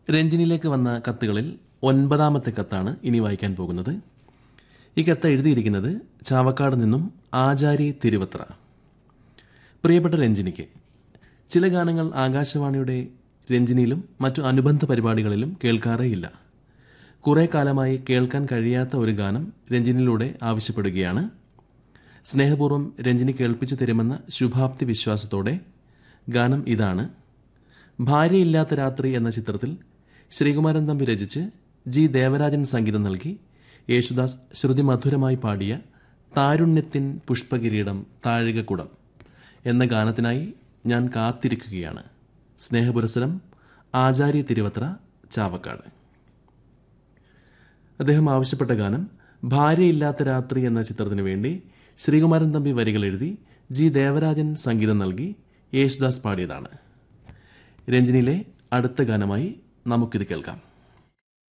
രഞ്ജിനിയിലേക്ക് വന്ന കത്തുകളിൽ ഒൻപതാമത്തെ കത്താണ് ഇനി വായിക്കാൻ പോകുന്നത് ഈ കത്ത് എഴുതിയിരിക്കുന്നത് ചാവക്കാട് നിന്നും ആചാരി തിരുവത്ര പ്രിയപ്പെട്ട രഞ്ജിനിക്ക് ചില ഗാനങ്ങൾ ആകാശവാണിയുടെ രഞ്ജിനിയിലും മറ്റു അനുബന്ധ പരിപാടികളിലും കേൾക്കാറേയില്ല കുറേ കാലമായി കേൾക്കാൻ കഴിയാത്ത ഒരു ഗാനം രഞ്ജിനിയിലൂടെ ആവശ്യപ്പെടുകയാണ് സ്നേഹപൂർവ്വം രഞ്ജിനി കേൾപ്പിച്ചു തരുമെന്ന ശുഭാപ്തി വിശ്വാസത്തോടെ ഗാനം ഇതാണ് ഭാര്യയില്ലാത്ത രാത്രി എന്ന ചിത്രത്തിൽ ശ്രീകുമാരൻ തമ്പി രചിച്ച് ജി ദേവരാജൻ സംഗീതം നൽകി യേശുദാസ് ശ്രുതിമധുരമായി പാടിയ താരുണ്യത്തിൻ പുഷ്പകിരീടം താഴികക്കുടം എന്ന ഗാനത്തിനായി ഞാൻ കാത്തിരിക്കുകയാണ് സ്നേഹപുരസരം ആചാര്യ തിരുവത്ര ചാവക്കാട് അദ്ദേഹം ആവശ്യപ്പെട്ട ഗാനം ഭാര്യയില്ലാത്ത രാത്രി എന്ന ചിത്രത്തിനു വേണ്ടി ശ്രീകുമാരൻ തമ്പി വരികൾ എഴുതി ജി ദേവരാജൻ സംഗീതം നൽകി യേശുദാസ് പാടിയതാണ് രഞ്ജിനിയിലെ അടുത്ത ഗാനമായി നമുക്കിത് കേൾക്കാം